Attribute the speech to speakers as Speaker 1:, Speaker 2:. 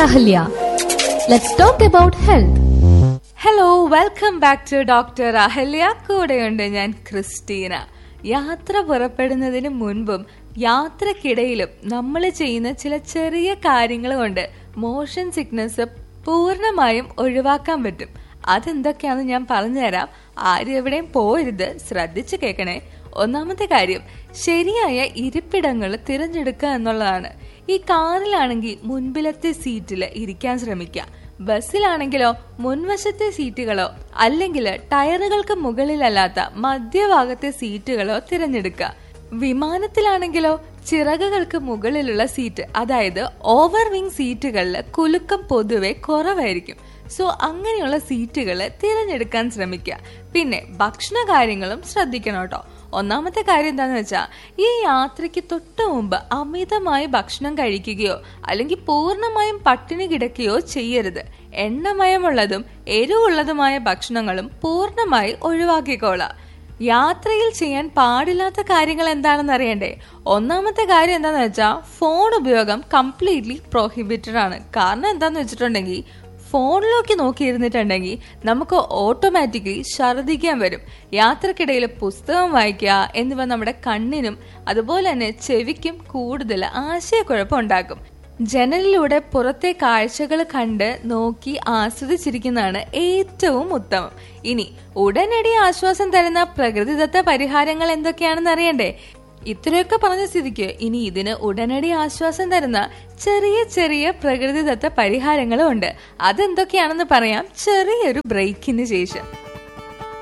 Speaker 1: Ahalya. Let's talk about health.
Speaker 2: Hello welcome back to doctor Ahalya കൂടെയുണ്ട് ഞാൻ Christina യാത്ര പുറപ്പെടുന്നതിന് മുൻപും യാത്രക്കിടയിലും നമ്മൾ ചെയ്യുന്ന ചില ചെറിയ കാര്യങ്ങൾ കൊണ്ട് മോഷൻ സിക്നസ് പൂർണ്ണമായും ഒഴിവാക്കാൻ പറ്റും അതെന്തൊക്കെയാണെന്ന് ഞാൻ പറഞ്ഞുതരാം ആരും എവിടെയും പോരുത് ശ്രദ്ധിച്ചു കേൾക്കണേ ഒന്നാമത്തെ കാര്യം ശരിയായ ഇരിപ്പിടങ്ങൾ തിരഞ്ഞെടുക്കുക എന്നുള്ളതാണ് ഈ കാറിലാണെങ്കിൽ മുൻപിലത്തെ സീറ്റിൽ ഇരിക്കാൻ ശ്രമിക്കുക ബസ്സിലാണെങ്കിലോ മുൻവശത്തെ സീറ്റുകളോ അല്ലെങ്കിൽ ടയറുകൾക്ക് മുകളിലല്ലാത്ത മധ്യഭാഗത്തെ സീറ്റുകളോ തിരഞ്ഞെടുക്കുക വിമാനത്തിലാണെങ്കിലോ ചിറകുകൾക്ക് മുകളിലുള്ള സീറ്റ് അതായത് ഓവർ വിങ് സീറ്റുകളിൽ കുലുക്കം പൊതുവെ കുറവായിരിക്കും സോ അങ്ങനെയുള്ള സീറ്റുകൾ തിരഞ്ഞെടുക്കാൻ ശ്രമിക്കുക പിന്നെ ഭക്ഷണ കാര്യങ്ങളും ശ്രദ്ധിക്കണം കേട്ടോ ഒന്നാമത്തെ കാര്യം എന്താണെന്ന് വെച്ചാൽ ഈ യാത്രയ്ക്ക് തൊട്ട് മുമ്പ് അമിതമായി ഭക്ഷണം കഴിക്കുകയോ അല്ലെങ്കിൽ പൂർണ്ണമായും പട്ടിണി കിടക്കുകയോ ചെയ്യരുത് എണ്ണമയമുള്ളതും എരിവുള്ളതുമായ ഭക്ഷണങ്ങളും പൂർണ്ണമായി ഒഴിവാക്കിക്കോളാം യാത്രയിൽ ചെയ്യാൻ പാടില്ലാത്ത കാര്യങ്ങൾ എന്താണെന്ന് അറിയണ്ടേ ഒന്നാമത്തെ കാര്യം എന്താണെന്ന് വെച്ചാൽ ഫോൺ ഉപയോഗം കംപ്ലീറ്റ്ലി പ്രോഹിബിറ്റഡ് ആണ് കാരണം എന്താണെന്ന് വെച്ചിട്ടുണ്ടെങ്കിൽ ഫോണിലേക്ക് നോക്കിയിരുന്നിട്ടുണ്ടെങ്കിൽ നമുക്ക് ഓട്ടോമാറ്റിക്കലി ഛർദിക്കാൻ വരും യാത്രക്കിടയിൽ പുസ്തകം വായിക്കുക എന്നിവ നമ്മുടെ കണ്ണിനും അതുപോലെ തന്നെ ചെവിക്കും കൂടുതൽ ആശയക്കുഴപ്പം ഉണ്ടാക്കും ജനലിലൂടെ പുറത്തെ കാഴ്ചകൾ കണ്ട് നോക്കി ആസ്വദിച്ചിരിക്കുന്നതാണ് ഏറ്റവും ഉത്തമം ഇനി ഉടനടി ആശ്വാസം തരുന്ന പ്രകൃതിദത്ത പരിഹാരങ്ങൾ എന്തൊക്കെയാണെന്ന് അറിയണ്ടേ ഇത്രയൊക്കെ പറഞ്ഞ സ്ഥിതിക്ക് ഇനി ഇതിന് ഉടനടി ആശ്വാസം തരുന്ന ചെറിയ ചെറിയ പ്രകൃതിദത്ത പരിഹാരങ്ങളും ഉണ്ട് അതെന്തൊക്കെയാണെന്ന് പറയാം ചെറിയൊരു ബ്രേക്കിന് ശേഷം